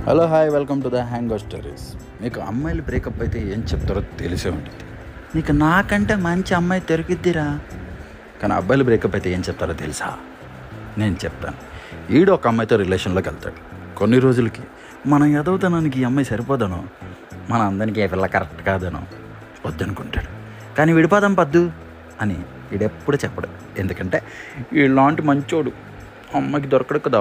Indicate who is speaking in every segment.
Speaker 1: Hello hi welcome to the hang stories మీకు అమ్మాయిలు breakup అయితే ఏం చెప్తారో తెలిసే ఉంటుంది నీకు నాకంటే మంచి అమ్మాయి దొరికిద్దిరా కానీ అబ్బాయిలు బ్రేకప్ అయితే ఏం చెప్తారో తెలుసా నేను చెప్తాను ఈడు ఒక అమ్మాయితో రిలేషన్లోకి వెళ్తాడు కొన్ని రోజులకి మనం ఎదవుతనానికి ఈ అమ్మాయి సరిపోదనో మన అందరికి ఏ పిల్ల కరెక్ట్ కాదనో వద్దనుకుంటాడు కానీ విడిపోదాం పద్దు అని వీడెప్పుడు చెప్పడు ఎందుకంటే వీళ్ళలాంటి మంచోడు అమ్మాయికి దొరకడు కదా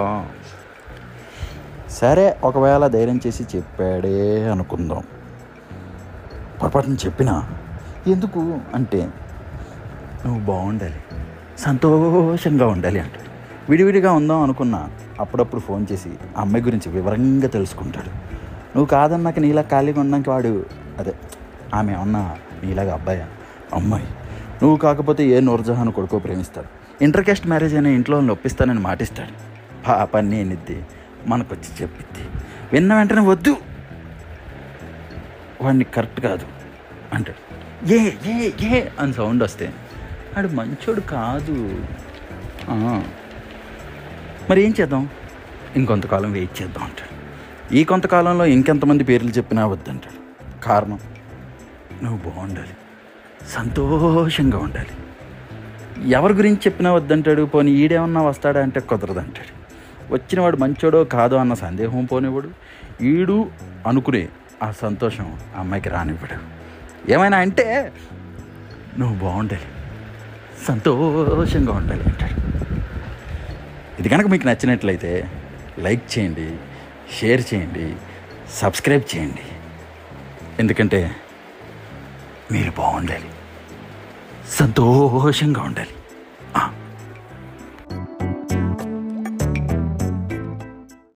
Speaker 1: సరే ఒకవేళ ధైర్యం చేసి చెప్పాడే అనుకుందాం పొరపాటున చెప్పినా ఎందుకు అంటే నువ్వు బాగుండాలి సంతోషంగా ఉండాలి అంటాడు విడివిడిగా ఉందాం అనుకున్నా అప్పుడప్పుడు ఫోన్ చేసి ఆ అమ్మాయి గురించి వివరంగా తెలుసుకుంటాడు నువ్వు కాదన్నాక నీలా ఖాళీగా ఉన్నాక వాడు అదే ఆమె అన్న నీలాగా అబ్బాయి అమ్మాయి నువ్వు కాకపోతే ఏ నూర్జహాన్ కొడుకో ప్రేమిస్తాడు ఇంటర్ కాస్ట్ మ్యారేజ్ అయినా ఇంట్లో వాళ్ళని ఒప్పిస్తానని మాటిస్తాడు పాప నేనిద్ది మనకొచ్చి చెప్పిద్ది విన్న వెంటనే వద్దు వాడిని కరెక్ట్ కాదు అంటాడు ఏ ఏ ఏ అని సౌండ్ వస్తే వాడు మంచోడు కాదు ఆ. మరి ఏం చేద్దాం ఇంకొంతకాలం వెయిట్ చేద్దాం అంటాడు ఈ కొంతకాలంలో ఇంకెంతమంది పేర్లు చెప్పినా వద్దంటాడు కారణం నువ్వు బాగుండాలి సంతోషంగా ఉండాలి ఎవరి గురించి చెప్పినా వద్దంటాడు పోనీ ఈడేమన్నా వస్తాడా అంటే కుదరదంటాడు వచ్చినవాడు మంచోడో కాదో అన్న సందేహం పోనివాడు ఈడు అనుకునే ఆ సంతోషం ఆ అమ్మాయికి రానివ్వడు ఏమైనా అంటే నువ్వు బాగుండాలి సంతోషంగా ఉండాలి అంటాడు ఇది కనుక మీకు నచ్చినట్లయితే లైక్ చేయండి షేర్ చేయండి సబ్స్క్రైబ్ చేయండి ఎందుకంటే మీరు బాగుండాలి సంతోషంగా ఉండాలి